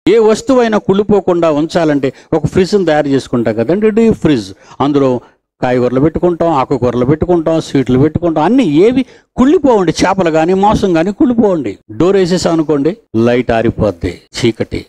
ఏ వస్తువైనా కుళ్ళిపోకుండా ఉంచాలంటే ఒక ఫ్రిడ్జ్ని తయారు చేసుకుంటాం కదండి డీప్ ఫ్రిడ్జ్ అందులో కాయగూరలు పెట్టుకుంటాం ఆకుకూరలు పెట్టుకుంటాం స్వీట్లు పెట్టుకుంటాం అన్ని ఏవి కుళ్ళిపోవండి చేపలు కానీ మాంసం కానీ కుళ్ళిపోవండి డోర్ వేసేసాం అనుకోండి లైట్ ఆరిపోద్ది చీకటి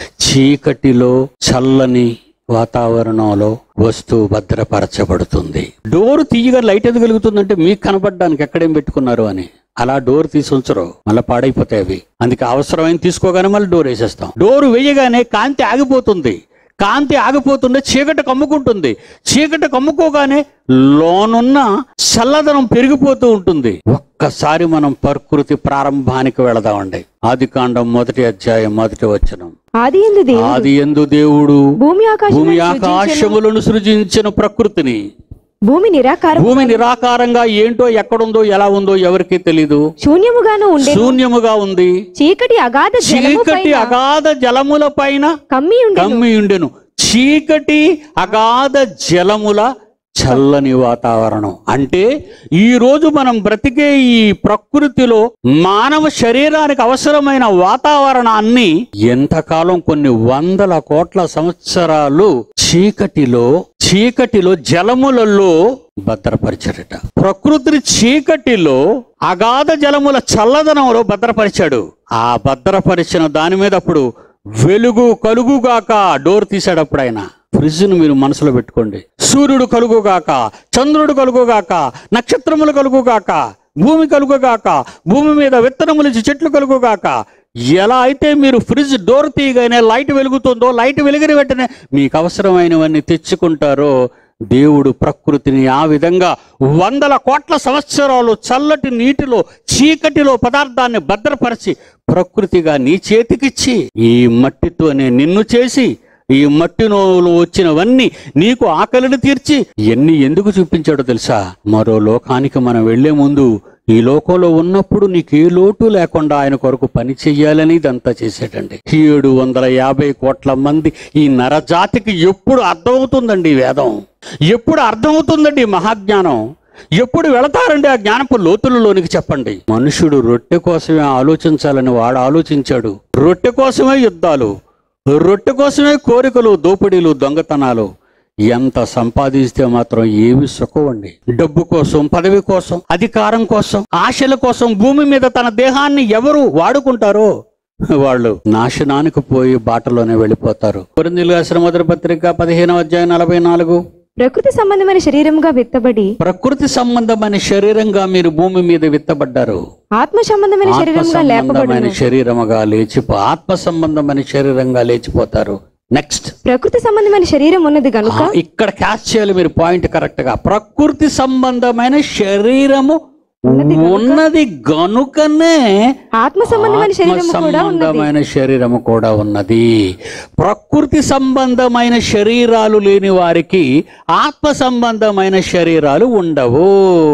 చీకటిలో చల్లని వాతావరణంలో వస్తువు భద్రపరచబడుతుంది డోర్ తీయగా లైట్ ఎందుకు వెలుగుతుందంటే మీకు కనపడడానికి ఎక్కడేం పెట్టుకున్నారు అని అలా డోర్ తీసి ఉంచరు మళ్ళీ పాడైపోతాయి అవి అందుకే అవసరమైన తీసుకోగానే మళ్ళీ డోర్ వేసేస్తాం డోర్ వేయగానే కాంతి ఆగిపోతుంది కాంతి ఆగిపోతుంటే చీకటి కమ్ముకుంటుంది చీకటి కమ్ముకోగానే లోనున్న చల్లదనం పెరిగిపోతూ ఉంటుంది ఒక్కసారి మనం ప్రకృతి ప్రారంభానికి వెళదామండి ఆది కాండం మొదటి అధ్యాయం మొదటి వచనం ఆది ఎందు దేవుడు ఆది ఎందు దేవుడు భూమి ఆకాశం భూమి ఆకాశములను సృజించిన ప్రకృతిని భూమి నిరాకారం భూమి నిరాకారంగా ఏంటో ఎక్కడుందో ఎలా ఉందో ఎవరికీ తెలీదు శూన్యముగాను ఉండే శూన్యముగా ఉంది చీకటి అగాధ జలము చీకటి అగాధ జలముల పైన కమ్మి ఉండే కమ్మి ఉండెను చీకటి అగాధ జలముల చల్లని వాతావరణం అంటే ఈ రోజు మనం బ్రతికే ఈ ప్రకృతిలో మానవ శరీరానికి అవసరమైన వాతావరణాన్ని ఎంతకాలం కొన్ని వందల కోట్ల సంవత్సరాలు చీకటిలో చీకటిలో జలములలో భద్రపరిచాడట ప్రకృతిని చీకటిలో అగాధ జలముల చల్లదనంలో భద్రపరిచాడు ఆ భద్రపరిచిన దాని మీద అప్పుడు వెలుగు కలుగుగాక డోర్ తీశాడు అప్పుడు ఆయన ఫ్రిడ్జ్ను మీరు మనసులో పెట్టుకోండి సూర్యుడు కలుగుగాక చంద్రుడు కలుగుగాక నక్షత్రములు కలుగుగాక భూమి కలుగుగాక భూమి మీద విత్తనములు ఇచ్చి చెట్లు కలుగుగాక ఎలా అయితే మీరు ఫ్రిడ్జ్ డోర్ తీయగానే లైట్ వెలుగుతుందో లైట్ వెలిగిన వెంటనే మీకు అవసరమైనవన్నీ తెచ్చుకుంటారో దేవుడు ప్రకృతిని ఆ విధంగా వందల కోట్ల సంవత్సరాలు చల్లటి నీటిలో చీకటిలో పదార్థాన్ని భద్రపరిచి ప్రకృతిగా నీ చేతికిచ్చి ఈ మట్టితోనే నిన్ను చేసి ఈ మట్టిలో వచ్చినవన్నీ నీకు ఆకలిని తీర్చి ఎన్ని ఎందుకు చూపించాడో తెలుసా మరో లోకానికి మనం వెళ్లే ముందు ఈ లోకంలో ఉన్నప్పుడు నీకు ఏ లోటు లేకుండా ఆయన కొరకు పని చెయ్యాలని ఇదంతా చేశాడండి ఏడు వందల యాభై కోట్ల మంది ఈ నరజాతికి ఎప్పుడు అర్థమవుతుందండి ఈ వేదం ఎప్పుడు అర్థమవుతుందండి ఈ మహాజ్ఞానం ఎప్పుడు వెళతారండి ఆ జ్ఞానపు లోతులలోనికి చెప్పండి మనుషుడు రొట్టె కోసమే ఆలోచించాలని వాడు ఆలోచించాడు రొట్టె కోసమే యుద్ధాలు రొట్టె కోసమే కోరికలు దోపిడీలు దొంగతనాలు ఎంత సంపాదిస్తే మాత్రం ఏమి సుఖమండి డబ్బు కోసం పదవి కోసం అధికారం కోసం ఆశల కోసం భూమి మీద తన దేహాన్ని ఎవరు వాడుకుంటారో వాళ్ళు నాశనానికి పోయి బాటలోనే వెళ్ళిపోతారు కొరిందీలు రాసిన మొదటి పత్రిక పదిహేనవ అధ్యాయం నలభై నాలుగు ప్రకృతి సంబంధమైన శరీరముగా విత్తబడి ప్రకృతి సంబంధమైన శరీరంగా మీరు భూమి మీద విత్తబడ్డారు ఆత్మ సంబంధమైన ఆత్మ శరీరముగా సంబంధమైన లేపబడి శరీరముగా లేచిపో ఆత్మ సంబంధమైన శరీరంగా లేచిపోతారు నెక్స్ట్ ప్రకృతి సంబంధమైన శరీరం ఉన్నది గనుక ఇక్కడ క్యాచ్ చేయాలి మీరు పాయింట్ కరెక్ట్ గా ప్రకృతి సంబంధమైన శరీరము ఉన్నది గనుకనే ఆత్మ సంబంధమైన ఆత్మ శరీరము కూడా ఉన్నది సంబంధమైన శరీరము కూడా ఉన్నది ప్రకృతి సంబంధమైన శరీరాలు లేని వారికి ఆత్మ సంబంధమైన శరీరాలు ఉండవు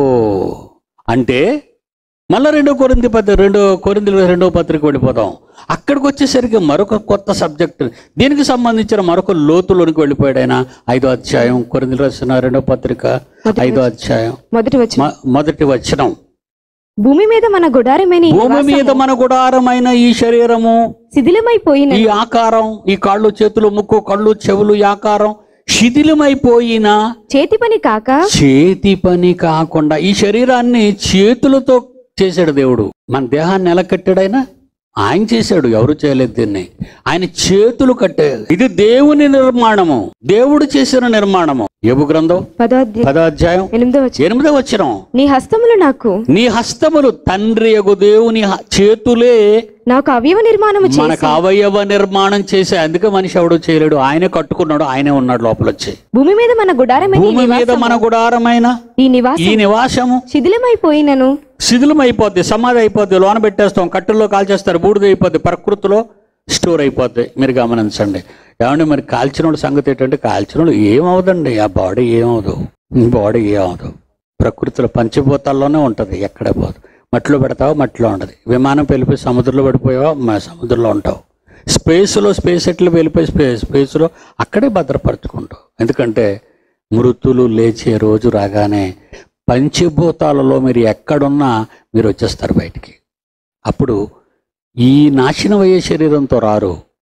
అంటే మళ్ళా రెండో కొరింది పత్రి రెండో కొరింది రెండో పత్రిక వెళ్ళిపోదాం అక్కడికి వచ్చేసరికి మరొక కొత్త సబ్జెక్ట్ దీనికి సంబంధించిన మరొక లోతులోనికి వెళ్ళిపోయాడు ఆయన ఐదో అధ్యాయం కొరింది రాసిన రెండో పత్రిక ఐదో అధ్యాయం మొదటి వచ్చిన మ- మొదటి వచనం భూమి మీద మన గుడారమైన ఈ భూమి మీద మన గుడారమైన ఈ శరీరము శిథిలమైపోయిన ఈ ఆకారం ఈ కాళ్ళు చేతులు ముక్కు కళ్ళు చెవులు ఈ ఆకారం శిథిలమైపోయిన చేతి పని కాక చేతి పని కాకుండా ఈ శరీరాన్ని చేతులతో చేశాడు దేవుడు మన దేహాన్ని ఎలా కట్టాడు ఆయన ఆయన చేశాడు ఎవరు చేయలేదు దీన్ని ఆయన చేతులు కట్టాడు ఇది దేవుని నిర్మాణము దేవుడు చేసిన నిర్మాణము ఏబు గ్రంథం పదో అధ్యాయం పదో అధ్యాయం ఎనిమిదో వచ్చిన ఎనిమిదో వచ్చిన నీ హస్తములు నాకు నీ హస్తములు తండ్రి యగు దేవుని హ- చేతులే నాకు అవయవ నిర్మాణము చేసి మనకు అవయవ నిర్మాణం చేసే అందుకే మనిషి ఎవడు చేయలేడు ఆయనే కట్టుకున్నాడు ఆయనే ఉన్నాడు లోపల వచ్చి భూమి మీద మన గుడారమైన ఈ భూమి మీద నివాసము- మన గుడారమైన ఈ నివాసం ఈ నివాసము శిథిలమైపోయినను శిథిలం అయిపోద్ది సమాధి అయిపోద్ది లోన పెట్టేస్తాం కట్టెల్లో కాల్చేస్తారు బూడిద అయిపోద్ది ప్రకృతిలో స్టోర్ అయిపోద్ది మీరు గమనించండి ఏమండి మరి కాల్చిన వాళ్ళ సంగతి ఏంటంటే కాల్చిన వాళ్ళు ఏమవుదండి ఆ బాడీ ఏమవదు బాడీ ఏమవదు ప్రకృతిలో పంచభూతాల్లోనే ఉంటుంది ఎక్కడ పోదు మట్టిలో పెడతావు మట్టిలో ఉండదు విమానం వెళ్ళిపోయి సముద్రంలో పడిపోయావా మా సముద్రంలో ఉంటావు స్పేస్లో స్పేస్ ఎట్లు వెళ్ళిపోయి స్పేస్ స్పేస్లో అక్కడే భద్రపరచుకుంటావు ఎందుకంటే మృతులు లేచే రోజు రాగానే పంచభూతాలలో మీరు ఎక్కడున్నా మీరు వచ్చేస్తారు బయటికి అప్పుడు ఈ నాశనం అయ్యే శరీరంతో రారు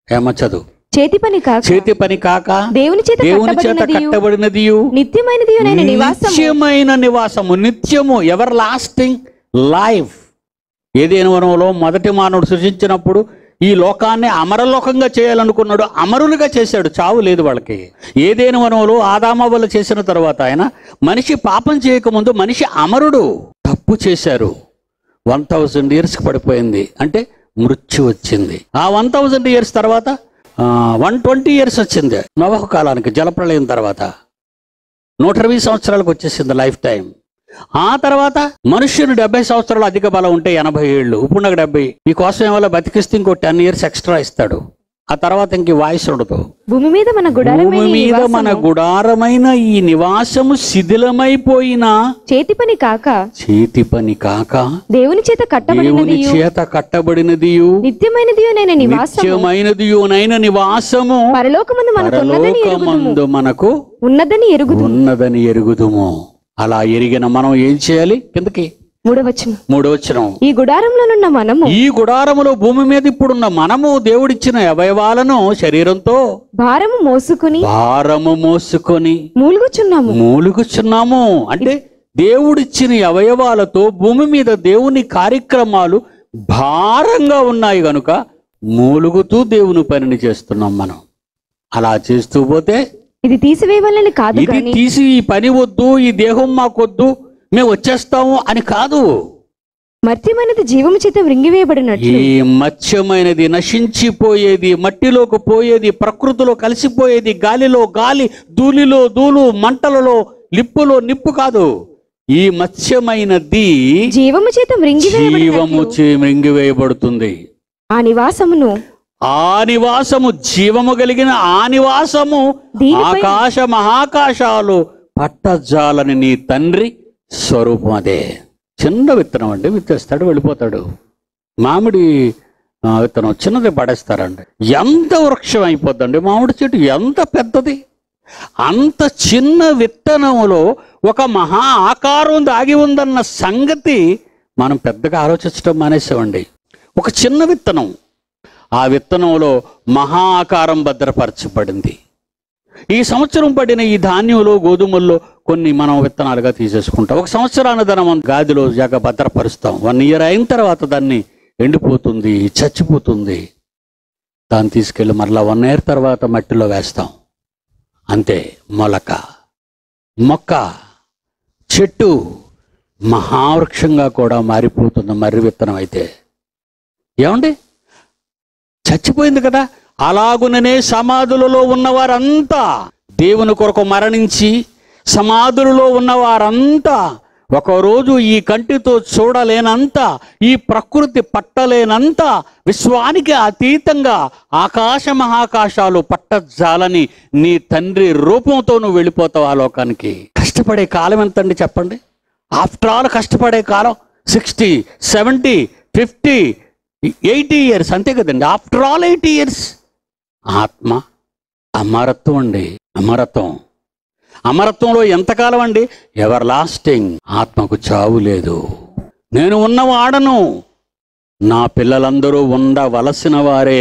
ఏమ చదువు చేతి పని కాక చేతి పని కాక దేవుని చేత దేవుని చేత కట్టబడినదియు, కట్టబడినదియు నిత్యమైనది అయిన నివాసము నిత్యమైన నివాసము నిత్యము ఎవర్ లాస్టింగ్ లైఫ్ ఏదేను వనంలో మొదటి మానవుడు సృజించినప్పుడు ఈ లోకాన్ని అమరలోకంగా చేయాలనుకున్నాడు అమరులుగా చేశాడు చావు లేదు వాళ్ళకి ఏదేను వనంలో ఆదామవలు చేసిన తర్వాత ఆయన మనిషి పాపం చేయకముందు మనిషి అమరుడు తప్పు చేశారు వన్ థౌజండ్ ఇయర్స్కి పడిపోయింది అంటే మృత్యు వచ్చింది ఆ వన్ థౌజండ్ ఇయర్స్ తర్వాత వన్ ట్వంటీ ఇయర్స్ వచ్చింది నవహ కాలానికి జలప్రళయం తర్వాత నూట ఇరవై సంవత్సరాలకు వచ్చేసింది లైఫ్ టైం ఆ తర్వాత మనుష్యుని డెబ్బై సంవత్సరాలు అధిక బలం ఉంటే ఎనభై ఏళ్ళు ఇప్పుడు నాకు డెబ్బై మీకోసం ఏమో బతికిస్తే ఇంకో టెన్ ఇయర్స్ ఎక్స్ట్రా ఇస్తాడు ఆ తర్వాత ఇంక ఈ వాయిస్ ఉండదు భూమి మీద మన భూమి గుడారమైన ఈ మీద నివాసము మన గుడారమైన ఈ నివాసము శిథిలమైపోయిన చేతి పని కాక చేతి పని కాక దేవుని చేత దేవుని కట్టబడినది చేత కట్టబడినది నిత్యమైనది అయిన నివాసము నిత్యమైనదియునైన నివాసము పరలోకమందు మనకు ఉన్నదని ఎరుగుదుము పరలోకమందు మనకు ఉన్నదని ఎరుగుదు ఉన్నదని ఎరుగుదుము అలా ఎరిగిన మనం ఏం చేయాలి కిందకి మూడవచనం మూడవచనం ఈ గుడారంలోనున్న మనము ఈ గుడారములో భూమి మీద ఇప్పుడున్న మనము దేవుడిచ్చిన అవయవాలను శరీరంతో భారము మోసుకుని భారము మోసుకొని మూలుగుచున్నాము మూలుగుచున్నాము అంటే దేవుడిచ్చిన ఈ అవయవాలతో భూమి మీద దేవుని కార్యక్రమాలు భారంగా ఉన్నాయి గనుక మూలుగుతూ దేవుని పనిని చేస్తున్నాం మనం అలా చేస్తూ పోతే ఇది తీసివేయవలని కాదు ఇది గాని తీసి ఈ పని వద్దు ఈ దేహం మాకొద్దు మేము వచ్చేస్తాము అని కాదు మర్త్యమైనది జీవము చేత వృంగివేయబడినట్లు ఈ మత్స్యమైనది నశించిపోయేది మట్టిలోకి పోయేది ప్రకృతిలో కలిసిపోయేది గాలిలో గాలి ధూళిలో ధూళు మంటలలో లిప్పులో నిప్పు కాదు ఈ మత్స్యమైనది జీవము చేత జీవము వృంగివేయబడినట్లు చే మృంగివేయబడుతుంది ఆ నివాసమును ఆ నివాసము జీవము కలిగిన ఆ నివాసము దీనిపై- ఆకాశ మహాకాశాలు పట్టజాలని నీ తండ్రి స్వరూపం అదే చిన్న విత్తనం అండి విత్తేస్తాడు వెళ్ళిపోతాడు మామిడి ఆ, విత్తనం చిన్నది పడేస్తారండి ఎంత వృక్షం అయిపోద్దండి మామిడి చెట్టు ఎంత పెద్దది అంత చిన్న విత్తనములో ఒక మహా ఆకారం దాగి ఉందన్న సంగతి మనం పెద్దగా ఆలోచించడం మానేసామండి ఒక చిన్న విత్తనం ఆ విత్తనంలో మహా ఆకారం భద్రపరచబడింది ఈ సంవత్సరం పడిన ఈ ధాన్యంలో గోధుమల్లో కొన్ని మనం విత్తనాలుగా తీసేసుకుంటాం ఒక సంవత్సరాన ధనం గాదిలో జాగా భద్రపరుస్తాం వన్ ఇయర్ అయిన తర్వాత దాన్ని ఎండిపోతుంది చచ్చిపోతుంది దాన్ని తీసుకెళ్ళి మరలా వన్ ఇయర్ తర్వాత మట్టిలో వేస్తాం అంతే మొలక మొక్క చెట్టు మహావృక్షంగా కూడా మారిపోతుంది మర్రి విత్తనం అయితే ఏమండి చచ్చిపోయింది కదా అలాగుననే సమాధులలో ఉన్నవారంతా దేవుని కొరకు మరణించి సమాధులలో ఉన్నవారంతా ఒకరోజు ఈ కంటితో చూడలేనంత ఈ ప్రకృతి పట్టలేనంత విశ్వానికి అతీతంగా ఆకాశ మహాకాశాలు పట్టజాలని నీ తండ్రి రూపంతో నువ్వు వెళ్ళిపోతావు ఆ లోకానికి కష్టపడే కాలం ఎంతండి చెప్పండి ఆఫ్టర్ ఆల్ కష్టపడే కాలం sixty seventy fifty eighty years అంతే కదండి ఆఫ్టర్ ఆల్ ఎయిటీ ఇయర్స్ ఆత్మ అమరత్వం అండి అమరత్వం అమరత్వంలో ఎంతకాలం అండి ఎవర్ లాస్టింగ్ ఆత్మకు చావు లేదు నేను ఉన్నవాడను నా పిల్లలందరూ ఉండవలసిన వారే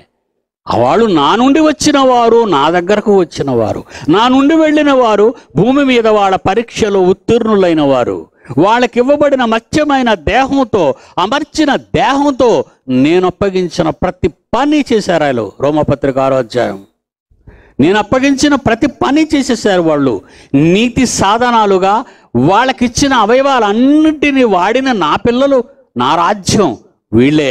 వాళ్ళు నా నుండి వచ్చిన వారు నా దగ్గరకు వచ్చిన వారు నా నుండి వెళ్ళిన వారు భూమి మీద వాళ్ళ పరీక్షలో ఉత్తీర్ణులైన వారు వాళ్ళకి ఇవ్వబడిన మత్స్యమైన దేహంతో అమర్చిన దేహంతో నేను అప్పగించిన ప్రతి పని చేశారు వాళ్ళు రోమపత్రిక ఆరో అధ్యాయం నేను అప్పగించిన ప్రతి పని చేసేసారు వాళ్ళు నీతి సాధనాలుగా వాళ్ళకిచ్చిన అవయవాలన్నింటినీ వాడిన నా పిల్లలు నా రాజ్యం వీళ్ళే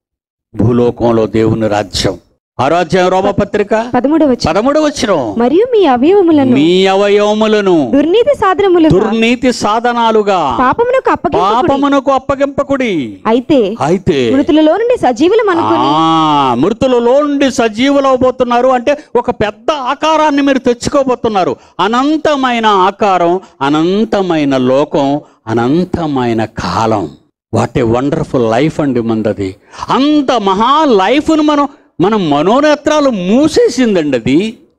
భూలోకంలో దేవుని రాజ్యం ఆరో అధ్యాయం రోమపత్రిక పదమూడవ పదమూడవ వచ్చిన మరియు మీ అవయవములను మీ అవయవములను దుర్నీతి సాధనములుగా దుర్నీతి సాధనాలుగా పాపమునకు అప్పగింపకుడి పాపమునకు అప్పగింపకుడి అయితే అయితే మృతులలో నుండి సజీవులు అనుకుని ఆ మృతులలో నుండి సజీవులు అవబోతున్నారు అంటే ఒక పెద్ద ఆకారాన్ని మీరు తెచ్చుకోబోతున్నారు అనంతమైన ఆకారం అనంతమైన లోకం అనంతమైన కాలం వాట్ ఏ వండర్ఫుల్ లైఫ్ అండి మనది అంత మహా లైఫ్ను మనం మన మనోనేత్రాలు మూసేసిందండి అది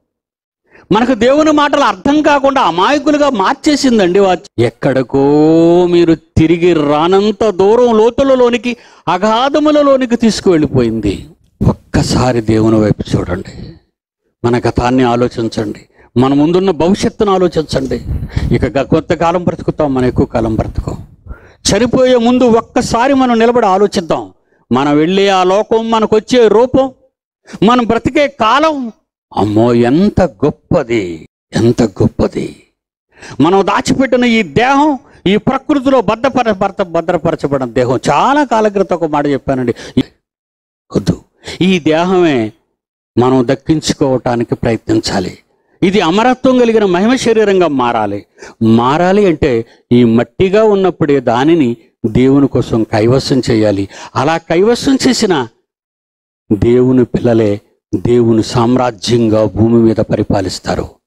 మనకు దేవుని మాటలు అర్థం కాకుండా అమాయకులుగా మార్చేసిందండి వా- ఎక్కడికో మీరు తిరిగి రానంత దూరం లోతులలోనికి అగాధములలోనికి తీసుకువెళ్ళిపోయింది ఒక్క ఒక్కసారి దేవుని వైపు చూడండి మన గతాన్ని ఆలోచించండి మన ముందున్న భవిష్యత్తును ఆలోచించండి ఇక గ- కొంతకాలం బ్రతుకుతాం మనం ఎక్కువ కాలం బ్రతుకోం చనిపోయే ముందు ఒక్కసారి మనం నిలబడి ఆలోచిద్దాం మనం వెళ్ళే ఆ లోకం మనకు వచ్చే రూపం మనం బ్రతికే కాలం అమ్మో ఎంత గొప్పది ఎంత గొప్పది మనం దాచిపెట్టిన ఈ దేహం ఈ ప్రకృతిలో భద్రపర భర్త భద్రపరచబడిన దేహం చాలా కాల క్రితం ఒక మాట చెప్పానండి వద్దు ఈ దేహమే మనం దక్కించుకోవటానికి ప్రయత్నించాలి ఇది అమరత్వం కలిగిన మహిమ శరీరంగా మారాలి మారాలి అంటే ఈ మట్టిగా ఉన్నప్పుడే దానిని దేవుని కోసం కైవసం చేయాలి అలా కైవసం చేసిన దేవుని పిల్లలే దేవుని సామ్రాజ్యంగా భూమి మీద పరిపాలిస్తారు